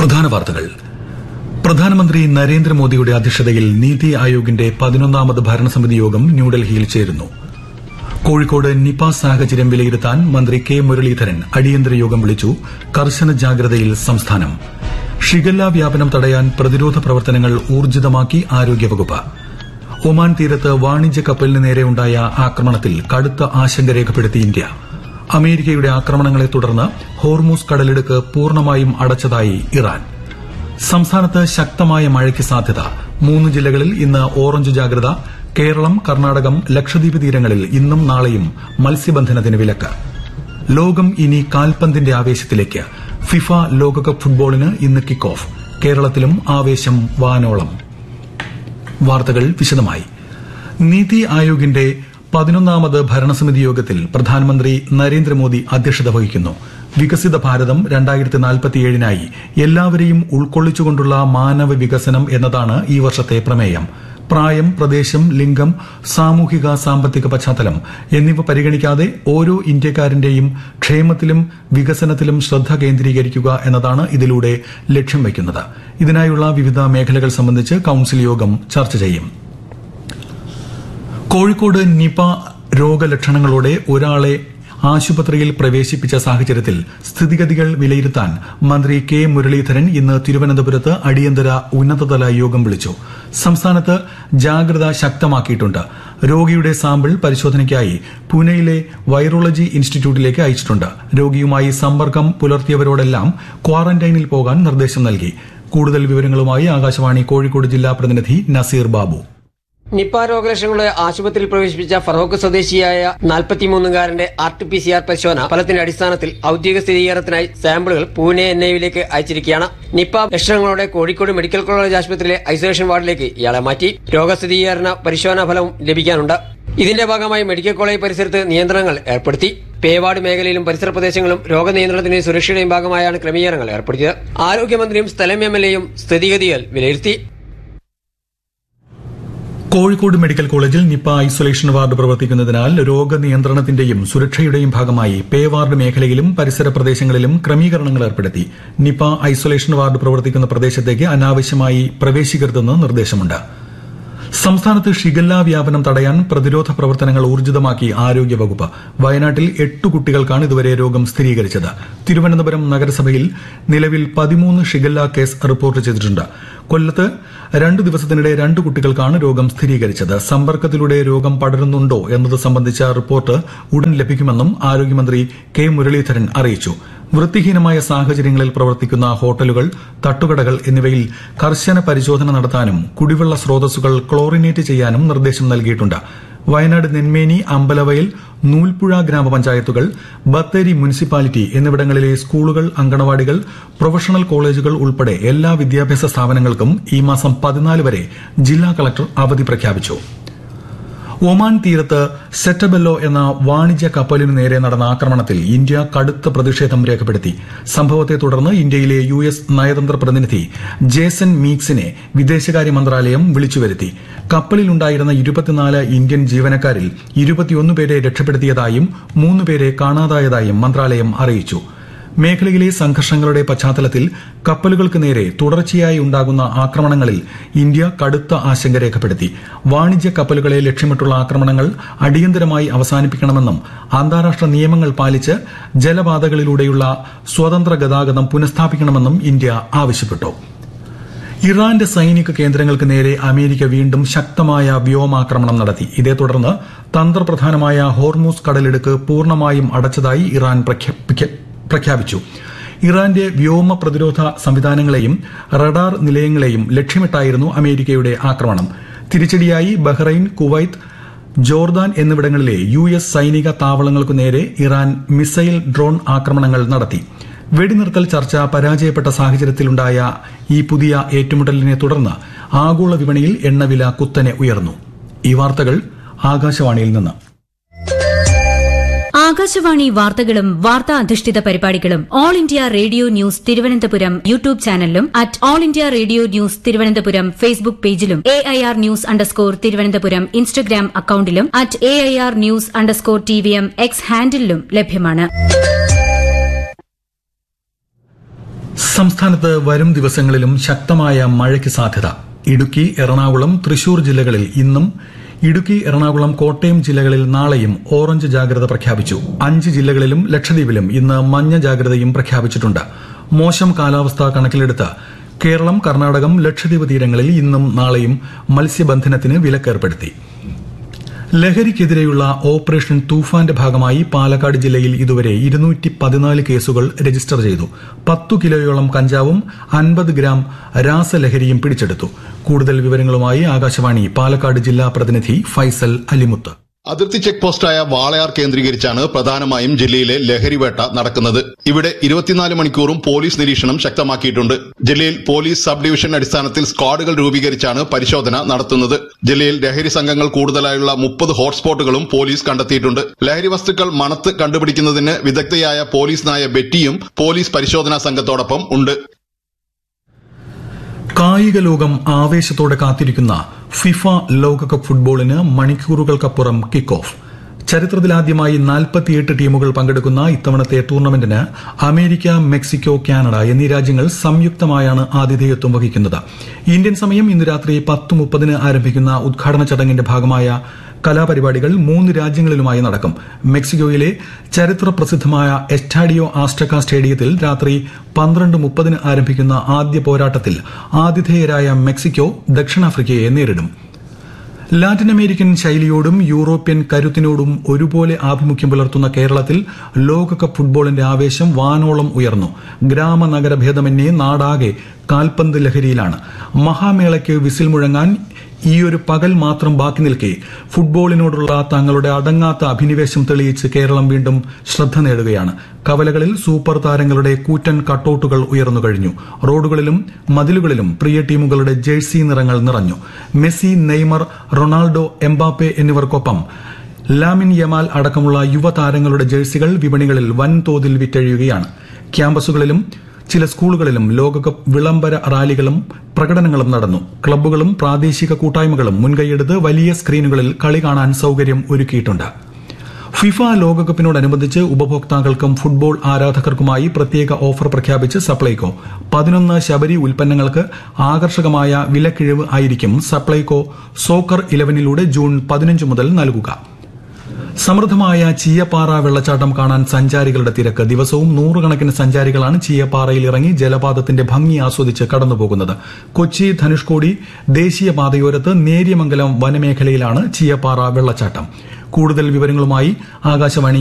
പ്രധാന വാർത്തകൾ പ്രധാനമന്ത്രി നരേന്ദ്രമോദിയുടെ അധ്യക്ഷതയിൽ നീതി ആയോഗിന്റെ പതിനൊന്നാമത് ഭരണസമിതി യോഗം ന്യൂഡൽഹിയിൽ ചേരുന്നു കോഴിക്കോട് നിപ സാഹചര്യം വിലയിരുത്താൻ മന്ത്രി കെ മുരളീധരൻ അടിയന്തര യോഗം വിളിച്ചു കർശന ജാഗ്രതയിൽ സംസ്ഥാനം ഷിഗല്ല വ്യാപനം തടയാൻ പ്രതിരോധ പ്രവർത്തനങ്ങൾ ഊർജിതമാക്കി ആരോഗ്യവകുപ്പ് ഒമാൻ തീരത്ത് വാണിജ്യ കപ്പലിന് നേരെയുണ്ടായ ആക്രമണത്തിൽ കടുത്ത ആശങ്ക രേഖപ്പെടുത്തി ഇന്ത്യ അമേരിക്കയുടെ ആക്രമണങ്ങളെ തുടർന്ന് ഹോർമൂസ് കടലിടുക്ക് പൂർണ്ണമായും അടച്ചതായി ഇറാൻ സംസ്ഥാനത്ത് ശക്തമായ മഴയ്ക്ക് സാധ്യത മൂന്ന് ജില്ലകളിൽ ഇന്ന് ഓറഞ്ച് ജാഗ്രത കേരളം കർണാടകം ലക്ഷദ്വീപ് തീരങ്ങളിൽ ഇന്നും നാളെയും മത്സ്യബന്ധനത്തിന് വിലക്ക് ലോകം ഇനി കാൽപന്തിന്റെ ആവേശത്തിലേക്ക് ഫിഫ ലോകകപ്പ് ഫുട്ബോളിന് ഇന്ന് കിക്ക് ഓഫ് കേരളത്തിലും ആവേശം വാനോളം വാർത്തകൾ വിശദമായി നീതി ആയോഗിന്റെ പതിനൊന്നാമത് ഭരണസമിതി യോഗത്തിൽ പ്രധാനമന്ത്രി നരേന്ദ്രമോദി അധ്യക്ഷത വഹിക്കുന്നു വികസിത ഭാരതം രണ്ടായിരത്തി നാൽപ്പത്തിയേഴിനായി എല്ലാവരെയും ഉൾക്കൊള്ളിച്ചുകൊണ്ടുള്ള മാനവ വികസനം എന്നതാണ് ഈ വർഷത്തെ പ്രമേയം പ്രായം പ്രദേശം ലിംഗം സാമൂഹിക സാമ്പത്തിക പശ്ചാത്തലം എന്നിവ പരിഗണിക്കാതെ ഓരോ ഇന്ത്യക്കാരന്റെയും ക്ഷേമത്തിലും വികസനത്തിലും ശ്രദ്ധ കേന്ദ്രീകരിക്കുക എന്നതാണ് ഇതിലൂടെ ലക്ഷ്യം വയ്ക്കുന്നത് ഇതിനായുള്ള വിവിധ മേഖലകൾ സംബന്ധിച്ച് കൌൺസിൽ യോഗം ചർച്ച ചെയ്യും കോഴിക്കോട് നിപ രോഗലക്ഷണങ്ങളോടെ ഒരാളെ ആശുപത്രിയിൽ പ്രവേശിപ്പിച്ച സാഹചര്യത്തിൽ സ്ഥിതിഗതികൾ വിലയിരുത്താൻ മന്ത്രി കെ മുരളീധരൻ ഇന്ന് തിരുവനന്തപുരത്ത് അടിയന്തര ഉന്നതതല യോഗം വിളിച്ചു സംസ്ഥാനത്ത് ജാഗ്രത ശക്തമാക്കിയിട്ടുണ്ട് രോഗിയുടെ സാമ്പിൾ പരിശോധനയ്ക്കായി പൂനെയിലെ വൈറോളജി ഇൻസ്റ്റിറ്റ്യൂട്ടിലേക്ക് അയച്ചിട്ടുണ്ട് രോഗിയുമായി സമ്പർക്കം പുലർത്തിയവരോടെല്ലാം ക്വാറന്റൈനിൽ പോകാൻ നിർദ്ദേശം നൽകി കൂടുതൽ വിവരങ്ങളുമായി ആകാശവാണി കോഴിക്കോട് ജില്ലാ പ്രതിനിധി നസീർ ബാബു നിപ്പ രോഗലക്ഷണങ്ങളെ ആശുപത്രിയിൽ പ്രവേശിപ്പിച്ച ഫറോക്ക് സ്വദേശിയായ നാൽപ്പത്തിമൂന്നുകാരന്റെ R T P C R പരിശോധന ഫലത്തിന്റെ അടിസ്ഥാനത്തിൽ ഔദ്യോഗിക സ്ഥിരീകരണത്തിനായി സാമ്പിളുകൾ പൂനെ എൻ ഐവിലേക്ക് അയച്ചിരിക്കുകയാണ് നിപ്പ ലക്ഷണങ്ങളോടെ കോഴിക്കോട് മെഡിക്കൽ കോളേജ് ആശുപത്രിയിലെ ഐസൊലേഷൻ വാർഡിലേക്ക് ഇയാളെ മാറ്റി രോഗസ്ഥിരീകരണ പരിശോധനാ ഫലവും ലഭിക്കാനുണ്ട് ഇതിന്റെ ഭാഗമായി മെഡിക്കൽ കോളേജ് പരിസരത്ത് നിയന്ത്രണങ്ങൾ ഏർപ്പെടുത്തി പേവാർഡ് മേഖലയിലും പരിസര പ്രദേശങ്ങളും രോഗനിയന്ത്രണത്തിന്റെയും സുരക്ഷയുടെയും ഭാഗമായാണ് ക്രമീകരണങ്ങൾ ഏർപ്പെടുത്തിയത് ആരോഗ്യമന്ത്രിയും സ്ഥലം എം എൽ എയും സ്ഥിതിഗതികൾ വിലയിരുത്തി കോഴിക്കോട് മെഡിക്കൽ കോളേജിൽ നിപ്പ ഐസൊലേഷൻ വാർഡ് പ്രവർത്തിക്കുന്നതിനാൽ രോഗനിയന്ത്രണത്തിന്റെയും സുരക്ഷയുടെയും ഭാഗമായി പേ വാർഡ് മേഖലയിലും പരിസര പ്രദേശങ്ങളിലും ക്രമീകരണങ്ങൾ ഏർപ്പെടുത്തി നിപ്പ ഐസൊലേഷൻ വാർഡ് പ്രവർത്തിക്കുന്ന പ്രദേശത്തേക്ക് അനാവശ്യമായി പ്രവേശിക്കരുതെന്ന് നിർദ്ദേശമുണ്ട് സംസ്ഥാനത്ത് ഷിഗല്ല വ്യാപനം തടയാൻ പ്രതിരോധ പ്രവർത്തനങ്ങൾ ഊർജിതമാക്കി ആരോഗ്യവകുപ്പ് വയനാട്ടിൽ എട്ട് കുട്ടികൾക്കാണ് ഇതുവരെ രോഗം സ്ഥിരീകരിച്ചത് തിരുവനന്തപുരം നഗരസഭയിൽ നിലവിൽ പതിമൂന്ന് ഷിഗല്ല കേസ് റിപ്പോർട്ട് ചെയ്തിട്ടുണ്ട് കൊല്ലത്ത് രണ്ടു ദിവസത്തിനിടെ രണ്ട് കുട്ടികൾക്കാണ് രോഗം സ്ഥിരീകരിച്ചത് സമ്പർക്കത്തിലൂടെ രോഗം പടരുന്നുണ്ടോ എന്നത് സംബന്ധിച്ച റിപ്പോർട്ട് ഉടൻ ലഭിക്കുമെന്നും ആരോഗ്യമന്ത്രി കെ മുരളീധരൻ അറിയിച്ചു വൃത്തിഹീനമായ സാഹചര്യങ്ങളിൽ പ്രവർത്തിക്കുന്ന ഹോട്ടലുകൾ തട്ടുകടകൾ എന്നിവയിൽ കർശന പരിശോധന നടത്താനും കുടിവെള്ള സ്രോതസ്സുകൾ ക്ലോറിനേറ്റ് ചെയ്യാനും നിർദ്ദേശം നൽകിയിട്ടുണ്ട് വയനാട് നെന്മേനി അമ്പലവയൽ നൂൽപ്പുഴ ഗ്രാമപഞ്ചായത്തുകൾ ബത്തേരി മുനിസിപ്പാലിറ്റി എന്നിവിടങ്ങളിലെ സ്കൂളുകൾ അങ്കണവാടികൾ പ്രൊഫഷണൽ കോളേജുകൾ ഉൾപ്പെടെ എല്ലാ വിദ്യാഭ്യാസ സ്ഥാപനങ്ങൾക്കും ഈ മാസം പതിനാല് വരെ ജില്ലാ കളക്ടർ അവധി പ്രഖ്യാപിച്ചു ഒമാൻ തീരത്ത് സെറ്റബെല്ലോ എന്ന വാണിജ്യ കപ്പലിനു നേരെ നടന്ന ആക്രമണത്തിൽ ഇന്ത്യ കടുത്ത പ്രതിഷേധം രേഖപ്പെടുത്തി സംഭവത്തെ തുടർന്ന് ഇന്ത്യയിലെ യു എസ് നയതന്ത്ര പ്രതിനിധി ജേസൺ മീക്സിനെ വിദേശകാര്യ മന്ത്രാലയം വിളിച്ചുവരുത്തി കപ്പലിലുണ്ടായിരുന്ന ഇരുപത്തിനാല് ഇന്ത്യൻ ജീവനക്കാരിൽ ഇരുപത്തിയൊന്ന് പേരെ രക്ഷപ്പെടുത്തിയതായും മൂന്നുപേരെ കാണാതായതായും മന്ത്രാലയം അറിയിച്ചു മേഖലയിലെ സംഘർഷങ്ങളുടെ പശ്ചാത്തലത്തിൽ കപ്പലുകൾക്ക് നേരെ തുടർച്ചയായി ഉണ്ടാകുന്ന ആക്രമണങ്ങളിൽ ഇന്ത്യ കടുത്ത ആശങ്ക രേഖപ്പെടുത്തി വാണിജ്യ കപ്പലുകളെ ലക്ഷ്യമിട്ടുള്ള ആക്രമണങ്ങൾ അടിയന്തരമായി അവസാനിപ്പിക്കണമെന്നും അന്താരാഷ്ട്ര നിയമങ്ങൾ പാലിച്ച് ജലപാതകളിലൂടെയുള്ള സ്വതന്ത്ര ഗതാഗതം പുനഃസ്ഥാപിക്കണമെന്നും ഇന്ത്യ ആവശ്യപ്പെട്ടു ഇറാന്റെ സൈനിക കേന്ദ്രങ്ങൾക്ക് നേരെ അമേരിക്ക വീണ്ടും ശക്തമായ വ്യോമാക്രമണം നടത്തി ഇതേ തുടർന്ന് തന്ത്രപ്രധാനമായ ഹോർമൂസ് കടലിടുക്ക് പൂർണ്ണമായും അടച്ചതായി ഇറാൻ പ്രഖ്യാപിച്ചു ഇറാന്റെ വ്യോമ പ്രതിരോധ സംവിധാനങ്ങളെയും റഡാർ നിലയങ്ങളെയും ലക്ഷ്യമിട്ടായിരുന്നു അമേരിക്കയുടെ ആക്രമണം തിരിച്ചടിയായി ബഹ്റൈൻ കുവൈത്ത് ജോർദാൻ എന്നിവിടങ്ങളിലെ യു എസ് സൈനിക താവളങ്ങൾക്കു നേരെ ഇറാൻ മിസൈൽ ഡ്രോൺ ആക്രമണങ്ങൾ നടത്തി വെടിനിർത്തൽ ചർച്ച പരാജയപ്പെട്ട സാഹചര്യത്തിലുണ്ടായ ഈ പുതിയ ഏറ്റുമുട്ടലിനെ തുടർന്ന് ആഗോള വിപണിയിൽ എണ്ണവില കുത്തനെ ഉയർന്നു ഈ വാർത്തകൾ ആകാശവാണിയിൽ നിന്ന് ആകാശവാണി വാർത്തകളും വാർത്താ അധിഷ്ഠിത പരിപാടികളും All India Radio news Thiruvananthapuram YouTube ചാനലിലും at All India Radio news Thiruvananthapuram Facebook പേജിലും A I R news underscore Thiruvananthapuram Instagram അക്കൌണ്ടിലും at A I R news underscore T V M X ഹാൻഡിലും ലഭ്യമാണ് സംസ്ഥാനത്ത് വരും ദിവസങ്ങളിലും ശക്തമായ മഴയ്ക്ക് സാധ്യത ഇടുക്കി എറണാകുളം തൃശൂർ ജില്ലകളിൽ ഇന്നും ഇടുക്കി എറണാകുളം കോട്ടയം ജില്ലകളിൽ നാളെയും ഓറഞ്ച് ജാഗ്രത പ്രഖ്യാപിച്ചു അഞ്ച് ജില്ലകളിലും ലക്ഷദ്വീപിലും ഇന്ന് മഞ്ഞ ജാഗ്രതയും പ്രഖ്യാപിച്ചിട്ടുണ്ട് മോശം കാലാവസ്ഥ കണക്കിലെടുത്ത് കേരളം കർണാടകം ലക്ഷദ്വീപ് തീരങ്ങളിൽ ഇന്നും നാളെയും മത്സ്യബന്ധനത്തിന് വിലക്കേർപ്പെടുത്തി ലഹരിക്കെതിരെയുള്ള ഓപ്പറേഷൻ തൂഫാന്റെ ഭാഗമായി പാലക്കാട് ജില്ലയിൽ ഇതുവരെ ഇരുന്നൂറ്റി പതിനാല് കേസുകൾ രജിസ്റ്റർ ചെയ്തു പത്തു കിലോയോളം കഞ്ചാവും അൻപത് ഗ്രാം രാസലഹരിയും പിടിച്ചെടുത്തു കൂടുതൽ വിവരങ്ങളുമായി ആകാശവാണി പാലക്കാട് ജില്ലാ പ്രതിനിധി ഫൈസൽ അലിമുത്ത് അതിർത്തി ചെക്ക് പോസ്റ്റായ വാളയാർ കേന്ദ്രീകരിച്ചാണ് പ്രധാനമായും ജില്ലയിലെ ലഹരിവേട്ട നടക്കുന്നത് ഇവിടെ ഇരുപത്തിനാല് മണിക്കൂറും പോലീസ് നിരീക്ഷണം ശക്തമാക്കിയിട്ടുണ്ട് ജില്ലയിൽ പോലീസ് സബ് ഡിവിഷൻ അടിസ്ഥാനത്തിൽ സ്ക്വാഡുകൾ രൂപീകരിച്ചാണ് പരിശോധന നടത്തുന്നത് ജില്ലയിൽ ലഹരി സംഘങ്ങൾ കൂടുതലായുള്ള മുപ്പത് ഹോട്ട്സ്പോട്ടുകളും പോലീസ് കണ്ടെത്തിയിട്ടുണ്ട് ലഹരി വസ്തുക്കൾ മണത്ത് കണ്ടുപിടിക്കുന്നതിന് വിദഗ്ധയായ പോലീസ് നായ ബെറ്റിയും പോലീസ് പരിശോധനാ സംഘത്തോടൊപ്പം ഉണ്ട് കായിക ലോകം ആവേശത്തോടെ കാത്തിരിക്കുന്ന ഫിഫ ലോകകപ്പ് ഫുട്ബോളിന് മണിക്കൂറുകൾക്കപ്പുറം കിക്ക് ഓഫ് ചരിത്രത്തിലാദ്യമായി നാൽപ്പത്തിയെട്ട് ടീമുകൾ പങ്കെടുക്കുന്ന ഇത്തവണത്തെ ടൂർണമെന്റിന് അമേരിക്ക മെക്സിക്കോ കാനഡ എന്നീ രാജ്യങ്ങൾ സംയുക്തമായാണ് ആതിഥേയത്വം വഹിക്കുന്നത് ഇന്ത്യൻ സമയം ഇന്ന് രാത്രി പത്ത് മുപ്പതിന് ആരംഭിക്കുന്ന ഉദ്ഘാടന ചടങ്ങിന്റെ ഭാഗമായ കലാപരിപാടികൾ മൂന്ന് രാജ്യങ്ങളിലുമായി നടക്കും മെക്സിക്കോയിലെ ചരിത്ര പ്രസിദ്ധമായ എസ്റ്റാഡിയോ ആസ്റ്റക്ക സ്റ്റേഡിയത്തിൽ രാത്രി പന്ത്രണ്ട് മുപ്പതിന് ആരംഭിക്കുന്ന ആദ്യ പോരാട്ടത്തിൽ ആതിഥേയരായ മെക്സിക്കോ ദക്ഷിണാഫ്രിക്കയെ നേരിടും ലാറ്റിൻ അമേരിക്കൻ ശൈലിയോടും യൂറോപ്യൻ കരുത്തിനോടും ഒരുപോലെ ആഭിമുഖ്യം പുലർത്തുന്ന കേരളത്തിൽ ലോകകപ്പ് ഫുട്ബോളിന്റെ ആവേശം വാനോളം ഉയർന്നു ഗ്രാമ നഗര ഭേദമന്യേ നാടാകെ കാൽപന്ത് ലഹരിയിലാണ് മഹാമേളയ്ക്ക് വിസിൽ മുഴങ്ങാൻ ഈയൊരു പകൽ മാത്രം ബാക്കി നിൽക്കെ ഫുട്ബോളിനോടുള്ള തങ്ങളുടെ അടങ്ങാത്ത അഭിനിവേശം തെളിയിച്ച് കേരളം വീണ്ടും ശ്രദ്ധ നേടുകയാണ് കവലകളിൽ സൂപ്പർ താരങ്ങളുടെ കൂറ്റൻ കട്ടൌട്ടുകൾ ഉയർന്നു കഴിഞ്ഞു റോഡുകളിലും മതിലുകളിലും പ്രിയ ടീമുകളുടെ ജേഴ്സി നിറങ്ങൾ നിറഞ്ഞു മെസ്സി നെയ്മർ റൊണാൾഡോ എംബാപ്പെ എന്നിവർക്കൊപ്പം ലാമിൻ യമാൽ അടക്കമുള്ള യുവതാരങ്ങളുടെ ജേഴ്സികൾ വിപണികളിൽ വൻതോതിൽ വിറ്റഴിയുകയാണ് ക്യാമ്പസുകളിലും ചില സ്കൂളുകളിലും ലോകകപ്പ് വിളംബര റാലികളും പ്രകടനങ്ങളും നടന്നു ക്ലബ്ബുകളും പ്രാദേശിക കൂട്ടായ്മകളും മുൻകൈയെടുത്ത് വലിയ സ്ക്രീനുകളിൽ കളി കാണാൻ സൌകര്യം ഒരുക്കിയിട്ടുണ്ട് ഫിഫ ലോകകപ്പിനോടനുബന്ധിച്ച് ഉപഭോക്താക്കൾക്കും ഫുട്ബോൾ ആരാധകർക്കുമായി പ്രത്യേക ഓഫർ പ്രഖ്യാപിച്ച് സപ്ലൈകോ പതിനൊന്ന് ശബരി ഉൽപ്പന്നങ്ങൾക്ക് ആകർഷകമായ വിലക്കിഴിവ് ആയിരിക്കും സപ്ലൈകോ സോക്കർ ഇലവനിലൂടെ ജൂൺ പതിനഞ്ച് മുതൽ നൽകുക സമൃദ്ധമായ ചീയപ്പാറ വെള്ളച്ചാട്ടം കാണാൻ സഞ്ചാരികളുടെ തിരക്ക് ദിവസവും നൂറുകണക്കിന് സഞ്ചാരികളാണ് ചീയപ്പാറയിൽ ഇറങ്ങി ജലപാതത്തിന്റെ ഭംഗി ആസ്വദിച്ച് കടന്നുപോകുന്നത് കൊച്ചി ധനുഷ്കോടി ദേശീയപാതയോരത്ത് നേര്യമംഗലം വനമേഖലയിലാണ് ചീയപ്പാറ വെള്ളച്ചാട്ടം കൂടുതൽ വിവരങ്ങളുമായി ആകാശവാണി